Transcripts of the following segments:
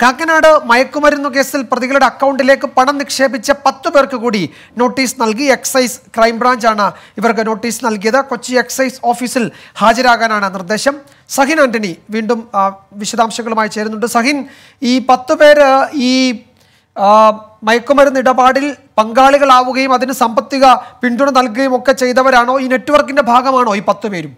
കാക്കനാട് മയക്കുമരുന്നു കേസിൽ പ്രതികളുടെ അക്കൗണ്ടിലേക്ക് പണം നിക്ഷേപിച്ച പത്തു പേർക്ക് കൂടി നോട്ടീസ് നൽകി എക്സൈസ് ക്രൈംബ്രാഞ്ചാണ് ഇവർക്ക് നോട്ടീസ് നൽകിയത് കൊച്ചി എക്സൈസ് ഓഫീസിൽ ഹാജരാകാനാണ് നിർദ്ദേശം സഹിൻ ആന്റണി വീണ്ടും ആ, വിശദാംശങ്ങളുമായി ചേരുന്നുണ്ട് സഹിൻ ഈ പത്തു പേര് ഈ ആ, മയക്കുമരുന്ന് ഇടപാടിൽ പങ്കാളികളാവുകയും അതിന് സാമ്പത്തിക പിന്തുണ നൽകുകയും ഒക്കെ ചെയ്തവരാണോ ഈ നെറ്റ്വർക്കിന്റെ ഭാഗമാണോ ഈ പത്തു പേരും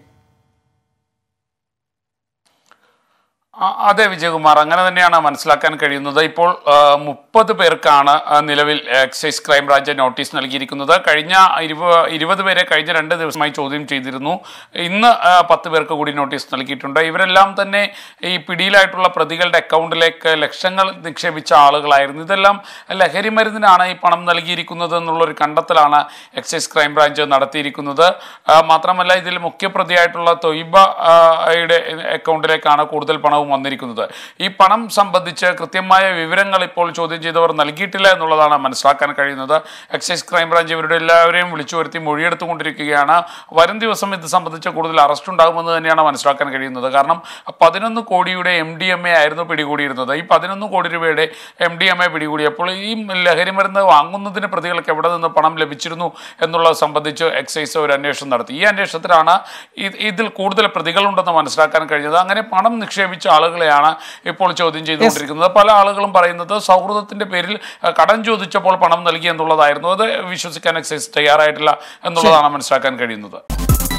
ആ- അതെ വിജയകുമാർ അങ്ങനെ തന്നെയാണ് മനസ്സിലാക്കാൻ കഴിയുന്നത് ഇപ്പോൾ മുപ്പത് പേർക്കാണ് ആ, നിലവിൽ എക്സൈസ് ക്രൈംബ്രാഞ്ച് നോട്ടീസ് നൽകിയിരിക്കുന്നത് കഴിഞ്ഞ ഇരുപ ഇരുപത് പേരെ കഴിഞ്ഞ രണ്ട് ദിവസമായി ചോദ്യം ചെയ്തിരുന്നു ഇന്ന് ആ, പത്ത് പേർക്ക് കൂടി നോട്ടീസ് നൽകിയിട്ടുണ്ട് ഇവരെല്ലാം തന്നെ ഈ പിടിയിലായിട്ടുള്ള പ്രതികളുടെ അക്കൗണ്ടിലേക്ക് ലക്ഷങ്ങൾ നിക്ഷേപിച്ച ആളുകളായിരുന്നു ഇതെല്ലാം ലഹരി മരുന്നിനാണ് ഈ പണം നൽകിയിരിക്കുന്നത് എന്നുള്ളൊരു കണ്ടെത്തലാണ് എക്സൈസ് ക്രൈംബ്രാഞ്ച് നടത്തിയിരിക്കുന്നത് ആ, മാത്രമല്ല ഇതിൽ മുഖ്യപ്രതിയായിട്ടുള്ള തൊയ്ബ ആ, യുടെ അക്കൗണ്ടിലേക്കാണ് കൂടുതൽ പണവും വന്നിരിക്കുന്നത് ഈ പണം സംബന്ധിച്ച് കൃത്യമായ വിവരങ്ങൾ ഇപ്പോൾ ചോദ്യം ചെയ്തവർ നൽകിയിട്ടില്ല എന്നുള്ളതാണ് മനസ്സിലാക്കാൻ കഴിയുന്നത് എക്സൈസ് ക്രൈംബ്രാഞ്ച് ഇവരുടെ എല്ലാവരെയും വിളിച്ചു വരുത്തി മൊഴിയെടുത്തുകൊണ്ടിരിക്കുകയാണ് വരും ദിവസം ഇത് സംബന്ധിച്ച് കൂടുതൽ അറസ്റ്റ് ഉണ്ടാകുമെന്ന് തന്നെയാണ് മനസ്സിലാക്കാൻ കഴിയുന്നത് കാരണം പതിനൊന്ന് കോടിയുടെ എം ഡി എം എ ആയിരുന്നു പിടികൂടിയിരുന്നത് ഈ പതിനൊന്ന് കോടി രൂപയുടെ എം ഡി എം എ പിടികൂടിയപ്പോൾ ഈ ലഹരി മരുന്ന് വാങ്ങുന്നതിന് പ്രതികൾക്ക് എവിടെ നിന്ന് പണം ലഭിച്ചിരുന്നു എന്നുള്ളത് സംബന്ധിച്ച് എക്സൈസ് ഒരു അന്വേഷണം നടത്തി ഈ അന്വേഷണത്തിലാണ് ഇ- ഇതിൽ കൂടുതൽ പ്രതികളുണ്ടെന്ന് മനസ്സിലാക്കാൻ കഴിഞ്ഞത് അങ്ങനെ പണം നിക്ഷേപിച്ച ആളുകളെയാണ് ഇപ്പോൾ ചോദ്യം ചെയ്തുകൊണ്ടിരിക്കുന്നത് പല ആളുകളും പറയുന്നത് സൗഹൃദത്തിന്റെ പേരിൽ അഹ്, കടം ചോദിച്ചപ്പോൾ പണം നൽകി എന്നുള്ളതായിരുന്നു അത് വിശ്വസിക്കാൻ എക്സൈസ് തയ്യാറായിട്ടില്ല എന്നുള്ളതാണ് മനസ്സിലാക്കാൻ കഴിയുന്നത്